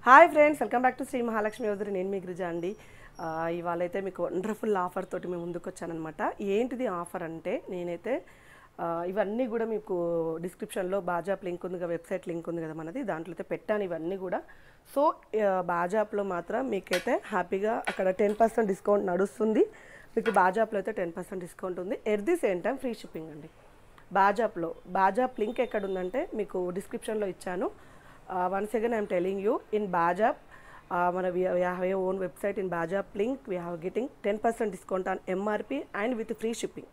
hi friends welcome back to Shri Mahalakshmi వదిలి నేను మీ గిరిజా అండి ఆ, ఇవాళ అయితే మీకు వండర్ఫుల్ ఆఫర్ తోటి మేము ముందుకు వచ్చానమాట ఏంటిది ఆఫర్ అంటే నేనైతే ఆ, ఇవన్నీ కూడా మీకు డిస్క్రిప్షన్లో బాజాప్ లింక్ ఉంది కదా వెబ్సైట్ లింక్ ఉంది కదా మనది దాంట్లో అయితే పెట్టాను ఇవన్నీ కూడా సో ఆ, బాజాప్లో మాత్రం మీకైతే హ్యాపీగా అక్కడ టెన్ పర్సెంట్ డిస్కౌంట్ నడుస్తుంది మీకు బాజాప్లో అయితే టెన్ పర్సెంట్ డిస్కౌంట్ ఉంది at the same time free shipping అండి బాజాప్లో బాజాప్ లింక్ ఎక్కడ ఉందంటే మీకు డిస్క్రిప్షన్లో ఇచ్చాను once again I'm telling you in Bajaap మన we have a own website in Bajaap link we have getting ten percent discount on MRP and with free shipping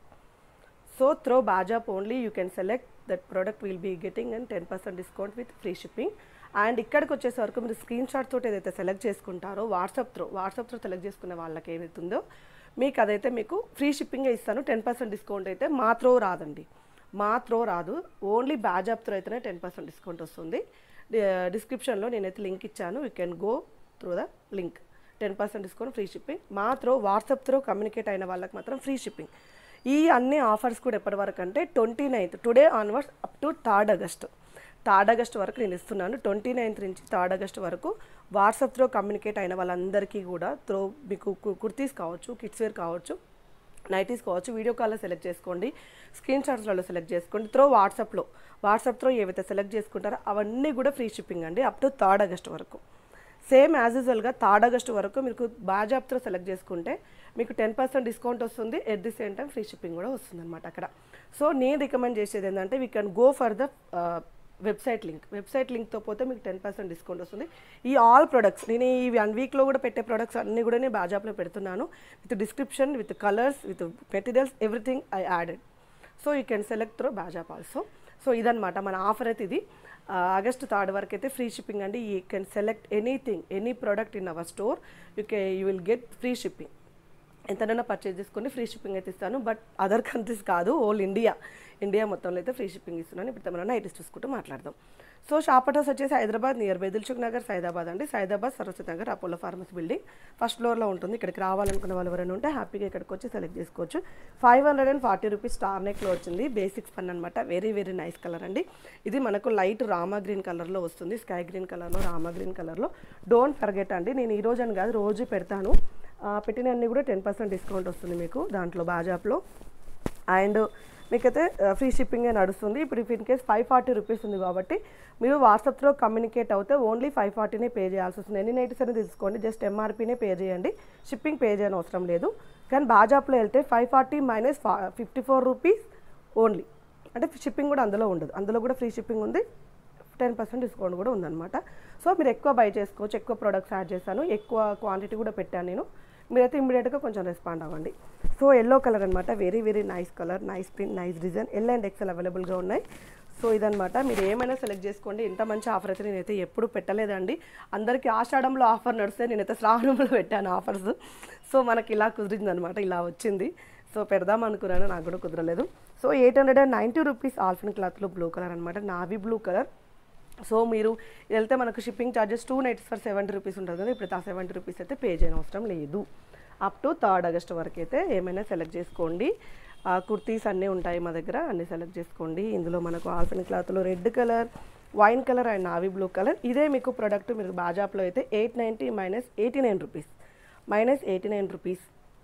so through Bajaap only you can select that product will be getting and ten percent discount with free shipping and ఇక్కడికి వచ్చేసే వరకు మీరు screen shot తోటి ఏదైతే select చేసుకుంటారో WhatsApp through WhatsApp through select చేసుకునే వాళ్ళకి ఏదైతుందో మీకు అదైతే మీకు ఫ్రీ షిప్పింగే ఇస్తాను టెన్ పర్సెంట్ డిస్కౌంట్ అయితే మా త్రో రాదండి మా త్రో రాదు ఓన్లీ బాజాప్ త్రో అయితేనే టెన్ పర్సెంట్ డిస్కౌంట్ వస్తుంది డిస్క్రిప్షన్లో నేనైతే లింక్ ఇచ్చాను you can go through the link ten percent discount free shipping మా త్రో వాట్సాప్ త్రో కమ్యూనికేట్ అయిన వాళ్ళకి మాత్రం ఫ్రీ షిప్పింగ్ ఈ అన్ని ఆఫర్స్ కూడా ఎప్పటి వరకు అంటే twenty ninth today onwards up to third August third August వరకు నేను ఇస్తున్నాను ట్వంటీ నైన్త్ నుంచి థర్డ్ ఆగస్ట్ వరకు వాట్సాప్ త్రో కమ్యూనికేట్ అయిన వాళ్ళందరికీ కూడా త్రో మీకు కు- కుర్తీస్ కావచ్చు కిడ్స్ వేర్ కావచ్చు నైటీస్ కావచ్చు వీడియో కాల్లో సెలెక్ట్ చేసుకోండి స్క్రీన్ షాట్స్లలో సెలెక్ట్ చేసుకోండి త్రో వాట్సాప్లో వాట్సాప్ త్రో ఏవైతే సెలెక్ట్ చేసుకుంటారో అవన్నీ కూడా ఫ్రీ షిప్పింగ్ అండి అప్ టు థర్డ్ ఆగస్ట్ వరకు సేమ్ యాజ్ యూజువల్గా థర్డ్ ఆగస్ట్ వరకు మీకు బాజాప్ త్రో సెలెక్ట్ చేసుకుంటే మీకు టెన్ పర్సెంట్ డిస్కౌంట్ వస్తుంది at the same time free shipping కూడా వస్తుంది అనమాట అక్కడ సో నేను రికమెండ్ చేసేది ఏంటంటే we can go for the website link website లింక్తో పోతే మీకు టెన్ పర్సెంట్ డిస్కౌంట్ వస్తుంది ఈ ఆల్ ప్రొడక్ట్స్ నేను ఈ వన్ వీక్లో కూడా పెట్టే ప్రొడక్ట్స్ అన్నీ కూడా నేను బాజాప్లో పెడుతున్నాను with description with colours with materials everything I added so you can select through Bajaap also so ఇదనమాట మన ఆఫర్ అయితే ఇది ఆగస్ట్ థర్డ్ వరకు అయితే ఫ్రీ షిప్పింగ్ అండి you can select anything any product in our store you కే you will get free shipping ఎంతనైనా purchase చేసుకొని ఫ్రీ షిప్పింగ్ అయితే ఇస్తాను బట్ అదర్ కంట్రీస్ కాదు ఓల్ ఇండియా ఇండియా మొత్తంలో అయితే ఫ్రీ షిప్పింగ్ ఇస్తున్నాను ఇప్పుడు మనం నైటీస్ చూసుకుంటూ మాట్లాడదాం సో షాప్ అడ్రస్ వచ్చేసి Hyderabad nearby Dilsukhnagar Saidabad అండి Saidabad Saraswati Nagar Apollo pharmacy building first ఫ్లోర్లో ఉంటుంది ఇక్కడికి రావాలనుకున్న వాళ్ళు ఎవరైనా ఉంటే హ్యాపీగా ఇక్కడికి వచ్చి సెలెక్ట్ చేసుకోవచ్చు five hundred and forty rupees star నెక్లో వచ్చింది బేసిక్స్ పన్ అనమాట వెరీ వెరీ నైస్ కలర్ అండి ఇది మనకు లైట్ రామా గ్రీన్ కలర్లో వస్తుంది స్కై గ్రీన్ కలర్లో రామా గ్రీన్ కలర్లో డోంట్ ఫర్గెట్ అండి నేను ఈ రోజు అని కాదు రోజు పెడతాను ఆ, పెట్టిన అన్ని కూడా టెన్ పర్సెంట్ డిస్కౌంట్ వస్తుంది మీకు దాంట్లో బాజాప్లో అండ్ మీకైతే ఫ్రీ షిప్పింగే నడుస్తుంది ఇప్పుడు if in case five forty rupees ఉంది కాబట్టి మీరు వాట్సాప్లో కమ్యూనికేట్ అవుతే ఓన్లీ ఫైవ్ ఫార్టీనే పే చేయాల్సి వస్తుంది ఎన్ని నైట్స్ అనేది తీసుకోండి జస్ట్ ఎంఆర్పీనే పే చేయండి షిప్పింగ్ పే చేయని అవసరం లేదు కానీ బాజాప్లో వెళ్తే five forty minus fifty four rupees only అంటే షిప్పింగ్ కూడా అందులో ఉండదు అందులో కూడా ఫ్రీ షిప్పింగ్ ఉంది టెన్ పర్సెంట్ డిస్కౌంట్ కూడా ఉందన్నమాట సో మీరు ఎక్కువ బై చేసుకోవచ్చు ఎక్కువ ప్రొడక్ట్స్ యాడ్ చేశాను ఎక్కువ క్వాంటిటీ కూడా పెట్టాను నేను మీరైతే ఇమీడియట్గా కొంచెం రెస్పాండ్ అవ్వండి సో ఎల్లో కలర్ అనమాట very very nice colour nice print nice design L and XL అవైలబుల్గా ఉన్నాయి సో ఇదనమాట మీరు ఏమైనా సెలెక్ట్ చేసుకోండి ఇంత మంచి ఆఫర్ అయితే నేనైతే ఎప్పుడు పెట్టలేదండి అందరికీ ఆషాఢంలో ఆఫర్ నడిస్తే నేనైతే శ్రావణంలో పెట్టాను ఆఫర్స్ సో మనకి ఇలా కుదిరింది అనమాట ఇలా వచ్చింది సో పెడదాం అనుకున్నాను నాకు కూడా కుదరలేదు so eight hundred and ninety rupees ఆల్ఫిన్ క్లాత్లో బ్లూ కలర్ అనమాట నావీ బ్లూ కలర్ సో మీరు వెళ్తే మనకు shipping charges two nighties for seventy rupees ఉంటుంది కదా ఇప్పుడు ఆ సెవెంటీ రూపీస్ అయితే పే చేయని అవసరం లేదు అప్ టు థర్డ్ ఆగస్ట్ వరకు అయితే ఏమైనా సెలెక్ట్ చేసుకోండి ఆ కుర్తీస్ అన్నీ ఉంటాయి మా దగ్గర అన్నీ సెలెక్ట్ చేసుకోండి ఇందులో మనకు ఆల్ఫిన్ క్లాత్లో red colour wine colour and navy blue colour ఇదే మీకు ప్రోడక్ట్ మీరు బాజాప్లో అయితే eight ninety minus eighty nine rupees minus eighty nine rupees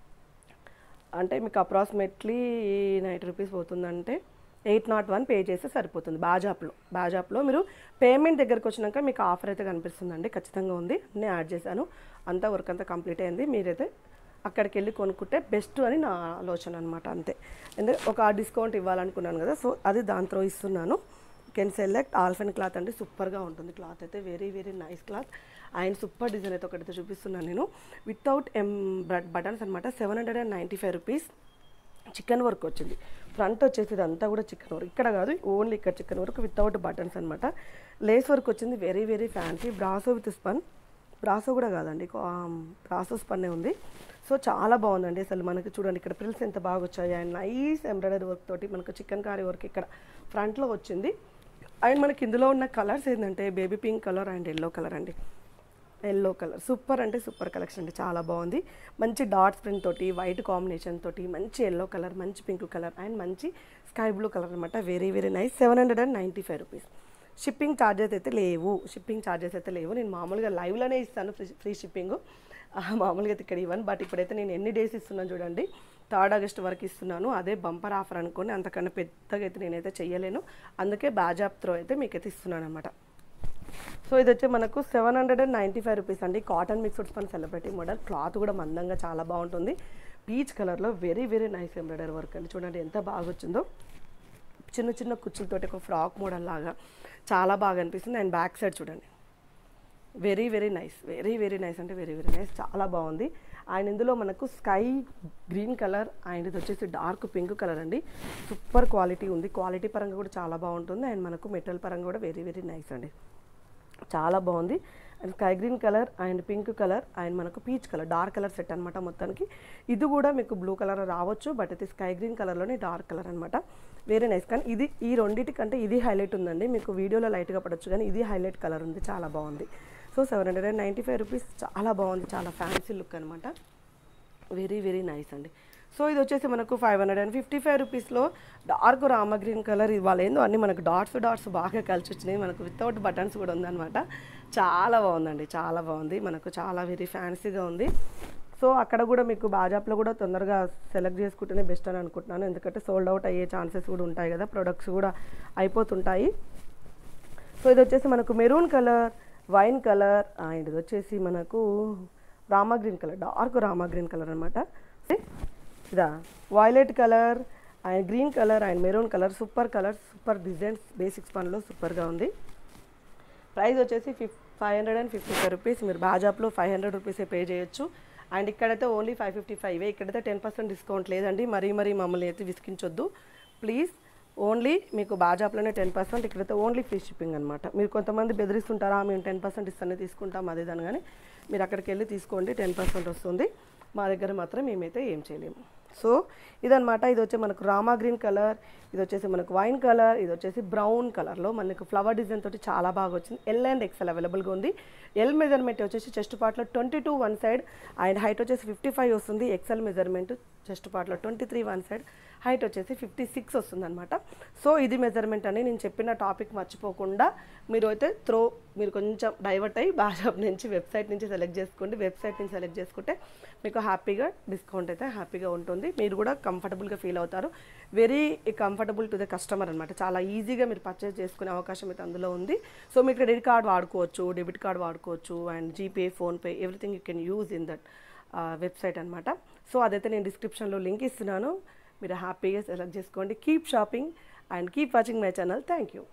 అంటే మీకు అప్రాక్సిమేట్లీ నైంటీ రూపీస్ పోతుందంటే ఎయిట్ నాట్ వన్ పే చేస్తే సరిపోతుంది బాజాప్లో బాజాప్లో మీరు పేమెంట్ దగ్గరకు వచ్చినాక మీకు ఆఫర్ అయితే కనిపిస్తుందండి ఖచ్చితంగా ఉంది నేను యాడ్ చేశాను అంతా వర్క్ అంతా కంప్లీట్ అయింది మీరైతే అక్కడికి వెళ్ళి కొనుక్కుంటే బెస్ట్ అని నా ఆలోచన అనమాట అంతే ఎందుకంటే ఒక డిస్కౌంట్ ఇవ్వాలనుకున్నాను కదా సో అది దాంతో ఇస్తున్నాను కెన్ సెలెక్ట్ ఆల్ఫెన్ క్లాత్ అంటే సూపర్గా ఉంటుంది క్లాత్ అయితే very very nice cloth and super design అయితే ఒకటైతే చూపిస్తున్నాను నేను వితౌట్ ఎం బటన్స్ అనమాట seven hundred and ninety five rupees chikan work వచ్చింది ఫ్రంట్ వచ్చేసి ఇదంతా కూడా చికెన్ వర్క్ ఇక్కడ కాదు ఓన్లీ ఇక్కడ చికెన్ వర్క్ వితౌట్ బటన్స్ అనమాట లేస్ వర్క్ వచ్చింది very very fancy brasso with spun brasso కూడా కాదండి బ్రాసో స్పన్నే ఉంది సో చాలా బాగుందండి అసలు మనకి చూడండి ఇక్కడ ప్రిల్స్ ఎంత బాగా వచ్చాయి అండ్ నైస్ ఎంబ్రాయిడరీ వర్క్ తోటి మనకు చికెన్ కారీ వర్క్ ఇక్కడ ఫ్రంట్లో వచ్చింది అండ్ మనకి ఇందులో ఉన్న కలర్స్ ఏంటంటే baby pink colour and yellow colour అండి ఎల్లో కలర్ సూపర్ అంటే సూపర్ కలెక్షన్ అండి చాలా బాగుంది మంచి డాట్స్ ప్రింట్ తోటి వైట్ కాంబినేషన్ తోటి మంచి ఎల్లో కలర్ మంచి పింక్ కలర్ అండ్ మంచి స్కై బ్లూ కలర్ అనమాట very very nice seven hundred and ninety five rupees shipping charges అయితే లేవు షిప్పింగ్ ఛార్జెస్ అయితే లేవు నేను మామూలుగా లైవ్లోనే ఇస్తాను ఫ్రీ ఫ్రీ షిప్పింగ్ మామూలుగా అయితే ఇక్కడ ఇవ్వను బట్ ఇప్పుడైతే నేను ఎన్ని డేస్ ఇస్తున్నాను చూడండి థర్డ్ ఆగస్ట్ వరకు ఇస్తున్నాను అదే బంపర్ ఆఫర్ అనుకోండి అంతకన్నా పెద్దగా అయితే నేనైతే చెయ్యలేను అందుకే బాజాప్ త్రో అయితే మీకైతే ఇస్తున్నాను అనమాట సో ఇది వచ్చి మనకు seven hundred and ninety five rupees అండి cotton mixed spun celebrity model cloth కూడా మందంగా చాలా బాగుంటుంది పీచ్ కలర్లో very very nice embroidery work అండి చూడండి ఎంత బాగా వచ్చిందో చిన్న చిన్న కుచ్చులతోటి ఒక ఫ్రాక్ మోడల్ లాగా చాలా బాగా అనిపిస్తుంది అండ్ బ్యాక్ సైడ్ చూడండి very very nice very very nice అంటే వెరీ వెరీ నైస్ చాలా బాగుంది అండ్ ఇందులో మనకు స్కై గ్రీన్ కలర్ అండ్ ఇది వచ్చేసి డార్క్ పింక్ కలర్ అండి సూపర్ క్వాలిటీ ఉంది క్వాలిటీ పరంగా కూడా చాలా బాగుంటుంది అండ్ మనకు మెటల్ పరంగా కూడా వెరీ వెరీ నైస్ అండి చాలా బాగుంది and sky green colour and pink colour and మనకు peach colour dark colour set అనమాట మొత్తానికి ఇది కూడా మీకు బ్లూ కలర్ రావచ్చు బట్ ఇది స్కై గ్రీన్ కలర్లోనే డార్క్ కలర్ అనమాట వెరీ నైస్ కానీ ఇది ఈ రెండింటికంటే ఇది హైలైట్ ఉందండి మీకు వీడియోలో లైట్గా పడవచ్చు కానీ ఇది హైలైట్ కలర్ ఉంది చాలా బాగుంది so seven hundred and ninety five rupees చాలా బాగుంది చాలా ఫ్యాన్సీ లుక్ అనమాట వెరీ వెరీ నైస్ అండి సో ఇది వచ్చేసి మనకు five hundred and fifty five రూపీస్లో డార్క్ రామ గ్రీన్ కలర్ ఇవాళ ఏందో అన్ని మనకు డాట్స్ డాట్స్ బాగా కలిసి వచ్చినాయి మనకు వితౌట్ బటన్స్ కూడా ఉందన్నమాట చాలా బాగుందండి చాలా బాగుంది మనకు చాలా వెరీ ఫ్యాన్సీగా ఉంది సో అక్కడ కూడా మీకు బాజాప్లో కూడా తొందరగా సెలెక్ట్ చేసుకుంటేనే బెస్ట్ అని అనుకుంటున్నాను ఎందుకంటే సోల్డ్ అవుట్ అయ్యే ఛాన్సెస్ కూడా ఉంటాయి కదా ప్రొడక్ట్స్ కూడా అయిపోతుంటాయి సో ఇది వచ్చేసి మనకు maroon colour wine colour and ఇది వచ్చేసి మనకు Rama green colour dark Rama green colour అనమాట ఇదా violet colour and green colour and maroon colour super colour super designs basics పనిలో సూపర్గా ఉంది ప్రైస్ వచ్చేసి ఫిఫ్ five hundred and fifty five rupees మీరు బాజాప్లో ఫైవ్ హండ్రెడ్ రూపీసే పే చేయొచ్చు అండ్ ఇక్కడైతే ఓన్లీ ఫైవ్ ఫిఫ్టీ ఫైవ్ ఇక్కడైతే టెన్ పర్సెంట్ డిస్కౌంట్ లేదండి మరీ మరీ మమ్మల్ని అయితే విసిగించొద్దు ప్లీజ్ ఓన్లీ మీకు బాజాప్లోనే టెన్ పర్సెంట్ ఇక్కడైతే ఓన్లీ ఫ్రీ షిప్పింగ్ అనమాట మీరు కొంతమంది బెదిరిస్తుంటారా మేము టెన్ పర్సెంట్ ఇస్తానే తీసుకుంటాం అదే దాని కానీ మీరు అక్కడికి వెళ్ళి తీసుకోండి టెన్ పర్సెంట్ వస్తుంది మా దగ్గర మాత్రం మేమైతే ఏం చేయలేము సో ఇదనమాట ఇది వచ్చి మనకు రామా గ్రీన్ కలర్ ఇది వచ్చేసి మనకు వైన్ కలర్ ఇది వచ్చేసి బ్రౌన్ కలర్లో మనకు ఫ్లవర్ డిజైన్ తోటి చాలా బాగా వచ్చింది ఎల్ అండ్ ఎక్సెల్ అవైలబుల్గా ఉంది ఎల్ మెజర్మెంట్ వచ్చేసి చెస్ట్ పార్ట్లో twenty two one side and height వచ్చేసి ఫిఫ్టీ ఫైవ్ వస్తుంది ఎక్సెల్ మెజర్మెంట్ చెస్ట్ పార్ట్లో twenty three one side height వచ్చేసి ఫిఫ్టీ సిక్స్ వస్తుంది అనమాట సో ఇది మెజర్మెంట్ అని నేను చెప్పిన టాపిక్ మర్చిపోకుండా మీరు అయితే త్రో మీరు కొంచెం డైవర్ట్ అయ్యి బాజాబ్ నుంచి వెబ్సైట్ నుంచి సెలెక్ట్ చేసుకోండి వెబ్సైట్ నుంచి సెలెక్ట్ చేసుకుంటే మీకు హ్యాపీగా డిస్కౌంట్ అయితే హ్యాపీగా ఉంటుంది మీరు కూడా కంఫర్టబుల్గా ఫీల్ అవుతారు very comfortable to the customer అనమాట చాలా ఈజీగా మీరు పర్చేస్ చేసుకునే అవకాశం అయితే అందులో ఉంది సో మీరు క్రెడిట్ కార్డ్ వాడుకోవచ్చు డెబిట్ కార్డ్ వాడుకోవచ్చు and GPay PhonePe everything you can use in that website అనమాట సో అదైతే నేను డిస్క్రిప్షన్లో లింక్ ఇస్తున్నాను మీరు హ్యాపీగా సెలెక్ట్ చేసుకోండి keep shopping and keep watching my channel thank you